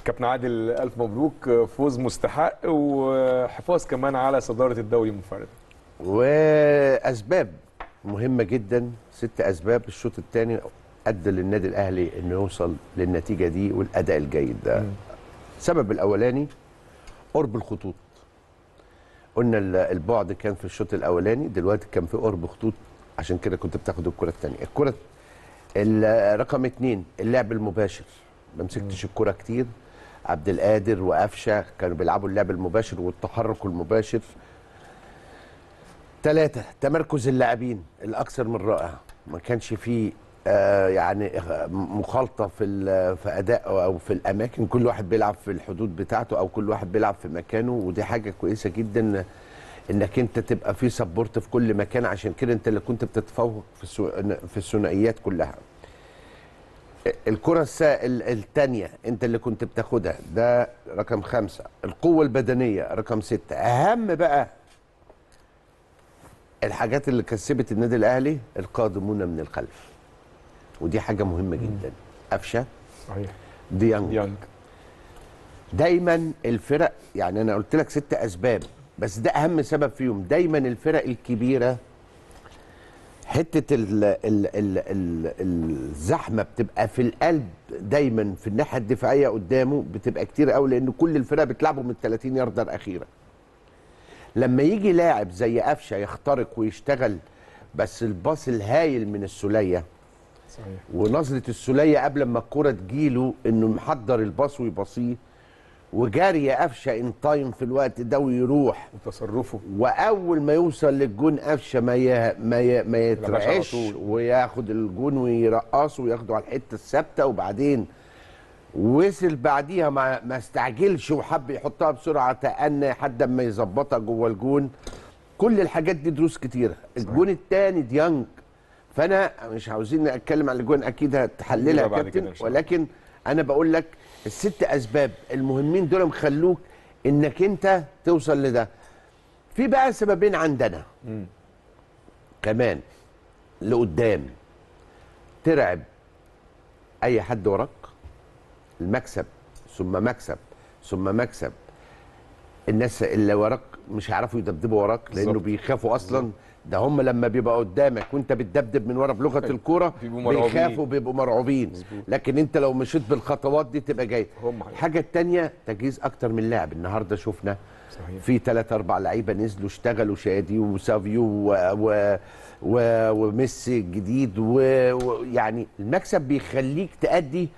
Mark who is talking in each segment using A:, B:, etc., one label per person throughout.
A: كابتن عادل الف مبروك فوز مستحق وحفاظ كمان على صداره الدوري منفردا
B: واسباب مهمه جدا ست اسباب الشوط الثاني ادى للنادي الاهلي انه يوصل للنتيجه دي والاداء الجيد ده السبب الاولاني قرب الخطوط قلنا ال- البعد كان في الشوط الاولاني دلوقتي كان في قرب خطوط عشان كده كنت بتاخد الكره الثانيه الكره ال- رقم اتنين اللعب المباشر ما مسكتش الكره كتير عبد القادر وقفشه كانوا بيلعبوا اللعب المباشر والتحرك المباشر ثلاثة تمركز اللاعبين الأكثر من رائع ما كانش فيه آه يعني مخالطة في ال- في أداء أو في الأماكن كل واحد بيلعب في الحدود بتاعته أو كل واحد بيلعب في مكانه ودي حاجة كويسة جدا إنك أنت تبقى في سبورت في كل مكان عشان كده أنت اللي كنت بتتفوق في السو- في الثنائيات كلها الكرة الثانية انت اللي كنت بتاخدها ده رقم خمسة القوة البدنية رقم ستة اهم بقى الحاجات اللي كسبت النادي الاهلي القادمون من الخلف ودي حاجة مهمة جدا قفشة
A: صحيح
B: ديانج
A: يانج
B: دايما الفرق يعني انا قلت لك ست اسباب بس ده اهم سبب فيهم دايما الفرق الكبيره حته ال ال ال ال الزحمه بتبقى في القلب دايما في الناحيه الدفاعيه قدامه بتبقى كتير قوي لان كل الفرق بتلعبوا من 30 يارده الاخيره لما يجي لاعب زي قفشه يخترق ويشتغل بس الباص الهايل من السوليه
A: صحيح
B: ونظره السوليه قبل ما الكره تجيله انه محضر الباص ويباصيه وجاري قفشه ان تايم في الوقت ده ويروح
A: وتصرفه
B: واول ما يوصل للجون قفشه ما ي... ما ي... ما
A: يلعبهاش على
B: يترعش
A: طول.
B: وياخد الجون ويرقصه وياخده على الحته الثابته وبعدين وصل بعديها ما ما استعجلش وحب يحطها بسرعه تأنى لحد ما يظبطها جوه الجون كل الحاجات دي دروس كتيره الجون الثاني ديانج فانا مش عاوزين اتكلم عن الجون اكيد هتحللها
A: نرجع
B: يا
A: بعد كده
B: كابتن
A: إن شاء الله.
B: ولكن انا بقول لك الست اسباب المهمين دول مخلوك انك انت توصل لده في بقى سببين عندنا كمان لقدام ترعب اي حد وراك المكسب ثم مكسب ثم مكسب الناس اللي وراك مش هيعرفوا يدبدبوا وراك لانه
A: بالظبط.
B: بيخافوا اصلا ده هم لما بيبقى قدامك وانت بتدبدب من ورا بلغه الكوره
A: بيبقوا مرعوبين.
B: بيخافوا بيبقوا مرعوبين
A: مظبوط.
B: لكن انت لو مشيت بالخطوات دي تبقى جاي
A: هم حقيقة.
B: الحاجه الثانيه تجهيز اكتر من لاعب النهارده شفنا
A: صحيح
B: في ثلاث اربع لعيبه نزلوا اشتغلوا شادي وسافيو و... و... و... وميسي الجديد ويعني و... يعني المكسب بيخليك تأدي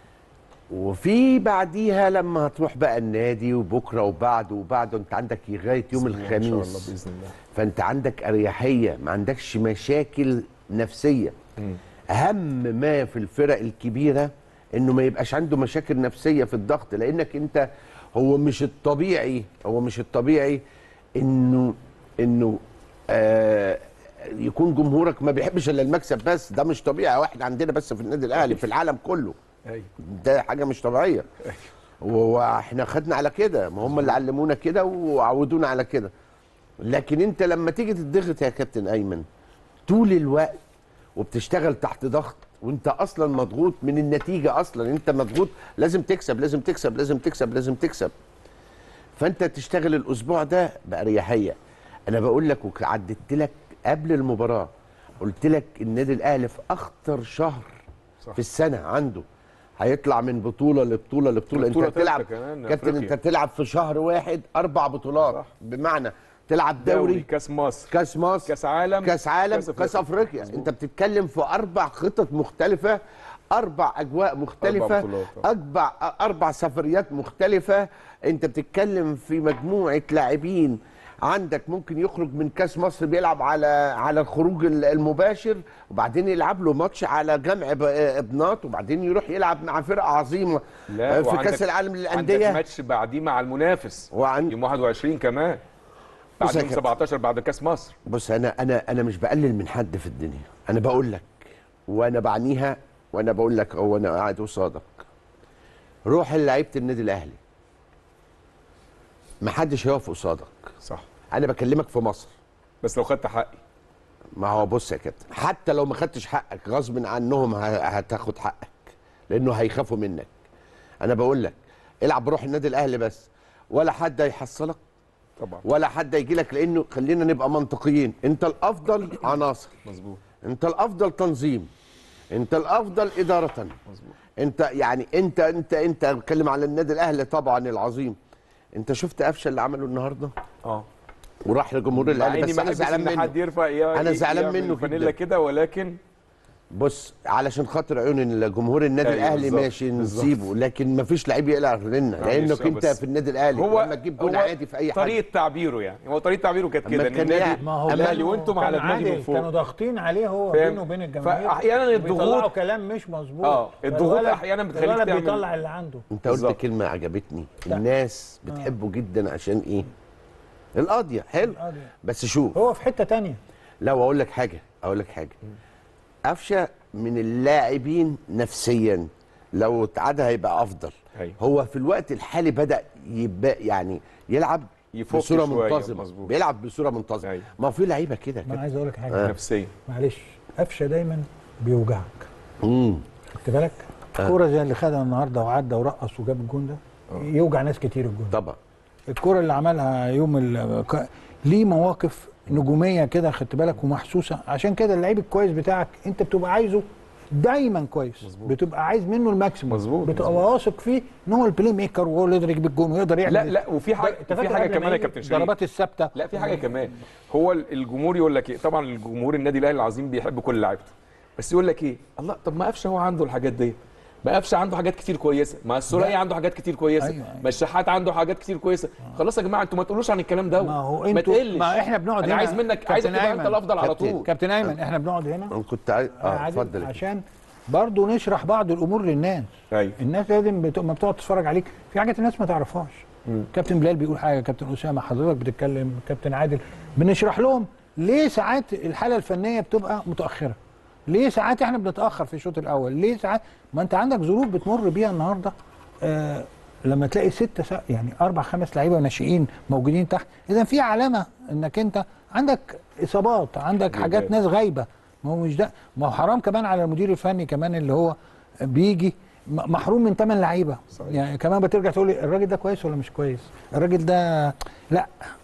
B: وفي بعديها لما هتروح بقى النادي وبكره وبعده وبعده انت عندك لغايه يوم
A: بإذن الله، ان شاء الله
B: الخميس
A: باذن الله
B: فانت عندك اريحيه ما عندكش مشاكل نفسيه اهم ما في الفرق الكبيره انه ما يبقاش عنده مشاكل نفسيه في الضغط لانك انت هو مش الطبيعي هو مش الطبيعي انه انه آه يكون جمهورك ما بيحبش الا المكسب بس ده مش طبيعي واحد عندنا بس في النادي الاهلي في العالم كله
A: ايوه
B: ده حاجه مش طبيعيه واحنا خدنا على كده ما هم اللي علمونا كده وعودونا على كده لكن انت لما تيجي تضغط يا كابتن ايمن طول الوقت وبتشتغل تحت ضغط وانت اصلا مضغوط من النتيجه اصلا انت مضغوط لازم تكسب لازم تكسب لازم تكسب لازم تكسب فانت تشتغل الاسبوع ده باريحيه انا بقول لك وعددت لك قبل المباراه قلت لك النادي الاهلي في اخطر شهر
A: صح.
B: في السنه عنده هيطلع من بطوله لبطوله لبطوله انت
A: بطولة
B: بتلعب
A: تالتة كمان،
B: كابتن
A: أفريقيا.
B: انت تلعب في شهر واحد اربع بطولات
A: صح.
B: بمعنى تلعب
A: دوري
B: دوري
A: كاس مصر
B: كاس مصر
A: كاس عالم
B: كاس عالم
A: كاس
B: كاس
A: أفريقيا.
B: افريقيا
A: مظبوط.
B: انت بتتكلم في اربع خطط مختلفه اربع اجواء مختلفه
A: بطولات، آه.
B: اربع اربع سفريات مختلفه انت بتتكلم في مجموعه لاعبين عندك ممكن يخرج من كاس مصر بيلعب على على الخروج ال- المباشر وبعدين يلعب له ماتش على جمع ب- ابنات وبعدين يروح يلعب مع فرقه عظيمه
A: لا
B: في
A: وعندك-
B: كاس العالم
A: عندك
B: للانديه
A: ماتش بعديه مع المنافس
B: وعن-
A: يوم 21 كمان
B: بص
A: بعد
B: يا
A: يوم
B: كابتن.
A: 17 بعد كاس مصر
B: بص انا انا انا مش بقلل من حد في الدنيا انا بقول لك وانا بعنيها وانا بقول لك او انا قاعد قصادك روح لعيبه النادي الاهلي ما حدش هيقف قصادك
A: صح
B: انا بكلمك في مصر
A: بس لو خدت حقي
B: ما هو بص يا كابتن حتى لو ما خدتش حقك غصب عنهم ه- هتاخد حقك لانه هيخافوا منك انا بقول لك العب بروح النادي الاهلي بس ولا حد هيحصلك
A: طبعا
B: ولا حد هيجي لك لانه خلينا نبقى منطقيين انت الافضل عناصر
A: مظبوط
B: انت الافضل تنظيم انت الافضل اداره
A: مظبوط
B: انت يعني انت انت انت بتكلم على النادي الاهلي طبعا العظيم انت شفت قفشه اللي عمله النهارده
A: اه
B: وراح لجمهور
A: مع
B: الاهلي
A: اني
B: بس
A: ما
B: انا
A: احبش
B: زعلان
A: ان حد
B: منه
A: يرفع يا
B: أنا زعلان
A: يعمل
B: منه
A: فانيلا
B: جدا.
A: كده ولكن
B: بص علشان خاطر عيون الجمهور النادي
A: أيوة
B: الاهلي
A: بالظبط،
B: ماشي
A: بالظبط.
B: نسيبه لكن ما فيش لعيب يقلع لنا
A: معلش،
B: لانك
A: آه،
B: انت
A: بس
B: في النادي الاهلي
A: هو
B: لما تجيب جون
A: هو
B: عادي في اي حاجه
A: طريقه تعبيره يعني هو طريقه تعبيره كانت
B: أما
A: كده ان
B: كان
A: النادي
B: يعني-
C: ما هو
A: الاهلي
C: كان-
A: وانتم على
C: كان
A: دماغي من
C: عادل،
A: فوق
C: كانوا ضاغطين عليه هو
A: فاهم؟
C: بينه وبين الجماهير
A: فأحياناً
C: بيطلعوا
A: الضغوط-
C: كلام مش مظبوط
A: آه، الضغوط
C: فالولد-
A: أحياناً بتخليك
C: الولد
A: تعمل-
C: بيطلع اللي عنده
B: انت قلت
A: بالظبط.
B: كلمه عجبتني
C: لا.
B: الناس بتحبه جدا عشان ايه القضيه حلو
C: القضية.
B: بس شوف
C: هو في حته تانية
B: لو اقول لك حاجه اقول لك حاجه قفشه من اللاعبين نفسيا لو اتعاد هيبقى افضل
A: أيوة.
B: هو في الوقت الحالي بدا يبقى يعني يلعب
A: يفك
B: بصوره
A: شوية،
B: منتظمه
A: مظبوط.
B: بيلعب بصوره منتظمه
A: أيوة.
B: ما هو في لعيبه كده
C: ما
B: كده
C: عايز اقول لك حاجه
A: نفسيا
C: معلش قفشه دايما بيوجعك
B: امم
C: خدت بالك الكوره زي اللي خدها النهارده وعدى ورقص وجاب الجون ده يوجع ناس كتير الجون
B: طبعا
C: الكرة اللي عملها يوم ال... ك- ليه مواقف نجوميه كده خدت بالك ومحسوسه عشان كده اللعيب الكويس بتاعك انت بتبقى عايزه دايما كويس مزبوط. بتبقى عايز منه الماكسيموم
A: مظبوط،
C: بتبقى
A: مظبوط.
C: واثق فيه ان هو البلاي ميكر وهو اللي يقدر يجيب الجون ويقدر يعمل
A: لا لا وفي حاجه
C: أنت
A: في
C: فاكر
A: حاجه
C: قبل ما
A: كمان يا
C: يجي
A: كابتن شريف
C: الضربات الثابته
A: لا في حاجه كمان هو الجمهور يقول لك ايه طبعا الجمهور النادي الاهلي العظيم بيحب كل لعيبته بس يقول لك ايه الله طب ما قفشه هو عنده الحاجات دي ما قفشه عنده حاجات كتير كويسه ما السوليه عنده حاجات كتير كويسه
C: أيوة، أيوة.
A: ما الشحات عنده حاجات كتير كويسه خلاص يا جماعه انتوا ما تقولوش عن الكلام ده
C: ما هو
A: ما
C: انتوا
A: تقلش
C: ما احنا بنقعد
A: انا
C: هنا
A: عايز منك
C: كابتن
A: عايزك تبقى انت
C: أيمن.
A: الافضل على
B: كابتن.
A: طول
C: كابتن ايمن احنا بنقعد هنا
B: انا كنت عايز اه
C: عادل،
B: اتفضل يا
C: عشان برضه نشرح بعض الامور للناس
A: ايوه
C: الناس لازم بت... ما بتقعد تتفرج عليك في حاجات الناس ما تعرفهاش كابتن بلال بيقول حاجه كابتن اسامه حضرتك بتتكلم كابتن عادل بنشرح لهم ليه ساعات الحاله الفنيه بتبقى متاخره ليه ساعات احنا بنتاخر في الشوط الاول ليه ساعات ما انت عندك ظروف بتمر بيها النهارده آه لما تلاقي ستة سا... يعني اربع خمس لعيبه ناشئين موجودين تحت اذا في علامه انك انت عندك اصابات عندك حاجات
A: جدا.
C: ناس غايبه ما هو مش ده ما هو حرام كمان على المدير الفني كمان اللي هو بيجي م- محروم من ثمان لعيبه
A: صحيح.
C: يعني كمان بترجع تقول لي الراجل ده كويس ولا مش كويس الراجل ده لا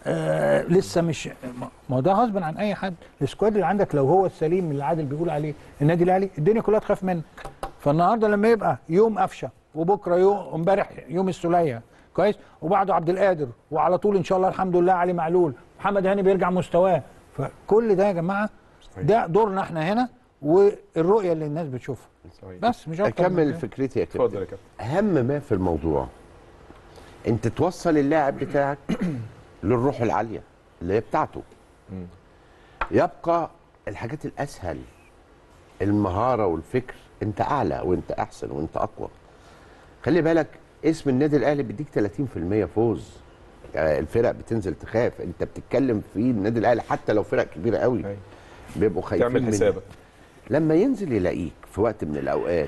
C: آه لسه مش ما هو ده غصب عن اي حد السكواد اللي عندك لو هو السليم اللي عادل بيقول عليه النادي الاهلي الدنيا كلها تخاف منك فالنهارده لما يبقى يوم قفشه وبكره يوم امبارح يوم السوليه كويس وبعده عبد القادر وعلى طول ان شاء الله الحمد لله علي معلول محمد هاني بيرجع مستواه فكل ده يا جماعه
A: صحيح.
C: ده دورنا احنا هنا والرؤيه اللي الناس بتشوفها
A: صحيح.
C: بس مش اكتر من
B: اكمل
C: كده.
B: فكرتي يا
A: اتفضل
B: كابتن
A: يا كابتن
B: اهم ما في الموضوع انت توصل اللاعب بتاعك للروح العاليه اللي هي بتاعته
A: مم.
B: يبقى الحاجات الاسهل المهاره والفكر انت اعلى وانت احسن وانت اقوى خلي بالك اسم النادي الاهلي بيديك 30% فوز يعني الفرق بتنزل تخاف انت بتتكلم في النادي الاهلي حتى لو فرق كبيره قوي
A: أيوة.
B: بيبقوا خايفين
A: تعمل
B: منك.
A: حسابك
B: لما ينزل يلاقيك في وقت من الاوقات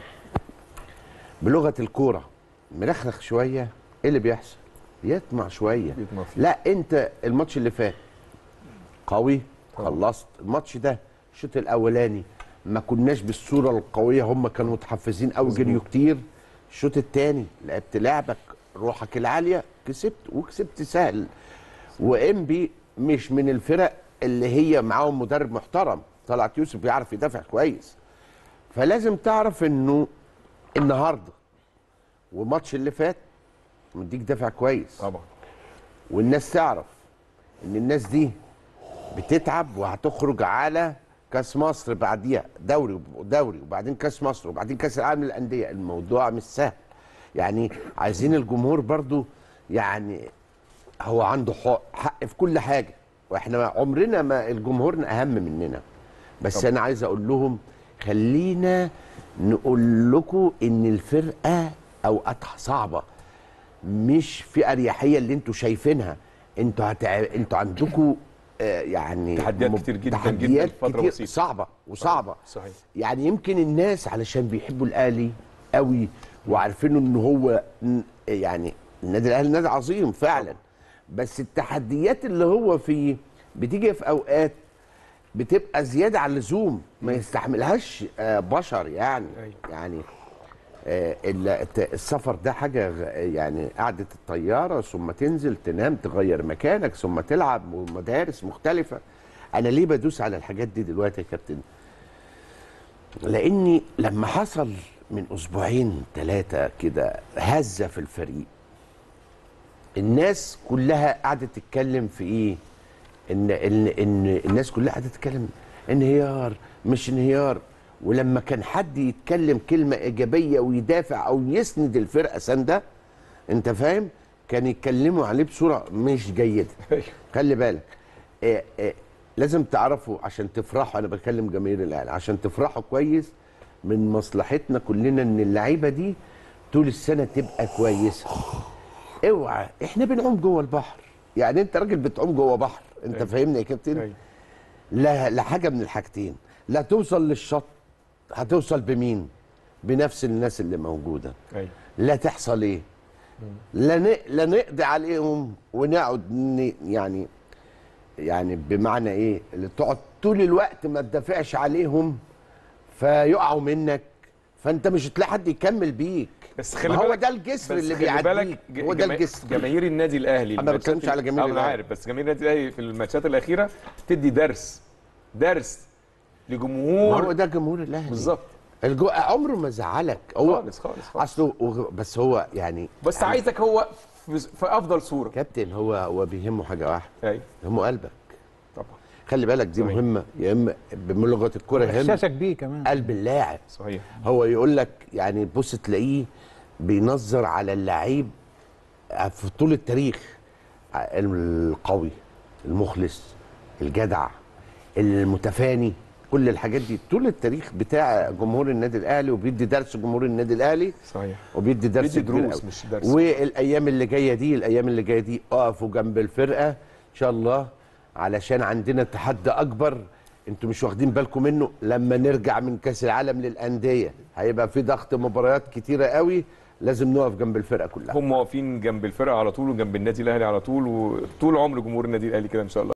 B: بلغه الكوره مرخرخ شويه ايه اللي بيحصل؟ يطمع شويه
A: بيطمع فيه.
B: لا انت الماتش اللي فات قوي خلصت الماتش ده الشوط الاولاني ما كناش بالصوره القويه هم كانوا متحفزين قوي جريوا كتير الشوط الثاني لعبت لعبك روحك العاليه كسبت وكسبت سهل وانبي مش من الفرق اللي هي معاهم مدرب محترم طلعت يوسف بيعرف يدافع كويس فلازم تعرف انه النهارده والماتش اللي فات مديك دافع كويس
A: طبعا
B: والناس تعرف ان الناس دي بتتعب وهتخرج على كاس مصر بعديها دوري دوري وبعدين كاس مصر وبعدين كاس العالم للانديه الموضوع مش سهل يعني عايزين الجمهور برضو يعني هو عنده حق, حق في كل حاجه واحنا عمرنا ما الجمهور اهم مننا بس
A: طبعا.
B: انا عايز اقول لهم خلينا نقول لكم ان الفرقه اوقاتها صعبه مش في اريحيه اللي انتوا شايفينها انتوا هتع... انتوا عندكم آه يعني
A: تحديات
B: مب-
A: كتير جداً جداً
B: تحديات
A: في فترة
B: كتير
A: بسيطة.
B: صعبه وصعبه
A: صحيح
B: يعني يمكن الناس علشان بيحبوا الاهلي قوي وعارفين ان هو ن- يعني النادي الاهلي نادي عظيم فعلا بس التحديات اللي هو فيه بتيجي في اوقات بتبقى زياده عن اللزوم ما يستحملهاش آه، بشر يعني
A: أيوة.
B: يعني آه، ال- الت- السفر ده حاجه غ- يعني قعده الطياره ثم تنزل تنام تغير مكانك ثم تلعب ومدارس مختلفه انا ليه بدوس على الحاجات دي دلوقتي يا كابتن لاني لما حصل من اسبوعين ثلاثه كده هزه في الفريق الناس كلها قاعده تتكلم في ايه ان ان ان الناس كلها قاعده تتكلم انهيار مش انهيار ولما كان حد يتكلم كلمه ايجابيه ويدافع او يسند الفرقه سنده انت فاهم كان يتكلموا عليه بصوره مش جيده خلي بالك آه آه لازم تعرفوا عشان تفرحوا انا بكلم جماهير الاهلي عشان تفرحوا كويس من مصلحتنا كلنا ان اللعيبه دي طول السنه تبقى كويسه اوعى احنا بنعوم جوه البحر يعني انت راجل بتعوم جوه بحر انت
A: أيوة.
B: فاهمني يا كابتن
A: أيوة.
B: لا لا حاجه من الحاجتين لا توصل للشط هتوصل بمين بنفس الناس اللي موجوده
A: ايوه
B: لا تحصل ايه لا ن... لا نقضي عليهم ونقعد ن... يعني يعني بمعنى ايه اللي تقعد طول الوقت ما تدافعش عليهم فيقعوا منك فانت مش هتلاقي حد يكمل بيك
A: بس خلي
B: ما هو
A: بالك
B: ده الجسر
A: بس
B: اللي
A: خلي بالك
B: بيعديك
A: ج-
B: هو ده
A: جما-
B: الجسر
A: جماهير النادي الاهلي
B: أنا ما
A: الماتشات
B: بتكلمش على جماهير
A: آه، انا
B: الأهلي.
A: عارف بس جماهير النادي الاهلي في الماتشات الاخيره تدي درس درس
B: ما هو
A: لجمهور
B: ده جمهور الاهلي
A: بالظبط
B: الجو... عمره ما زعلك هو
A: خالص خالص خالص
B: اصله وغ- بس هو يعني
A: بس
B: يعني
A: عايزك هو في, في افضل صوره
B: كابتن هو هو بيهمه حاجه واحده
A: ايوه
B: يهمه قلبك
A: طبعا
B: خلي بالك دي
A: صحيح.
B: مهمه يا اما بلغه الكره يهم
C: احساسك بيه كمان
B: قلب اللاعب
A: صحيح
B: هو يقول لك يعني بص تلاقيه بينظر على اللعيب في طول التاريخ القوي المخلص الجدع المتفاني كل الحاجات دي طول التاريخ بتاع جمهور النادي الاهلي وبيدي درس جمهور النادي الاهلي
A: صحيح
B: وبيدي درس
A: بيدي
B: كبير
A: دروس
B: قوي.
A: مش درس.
B: والايام اللي جايه دي الايام اللي جايه دي اقفوا جنب الفرقه ان شاء الله علشان عندنا تحدي اكبر انتوا مش واخدين بالكم منه لما نرجع من كاس العالم للانديه هيبقى في ضغط مباريات كتيره قوي لازم نقف جنب الفرقه كلها
A: هم واقفين جنب الفرقه على طول وجنب النادي الاهلي على طول وطول عمر جمهور النادي الاهلي كده ان شاء الله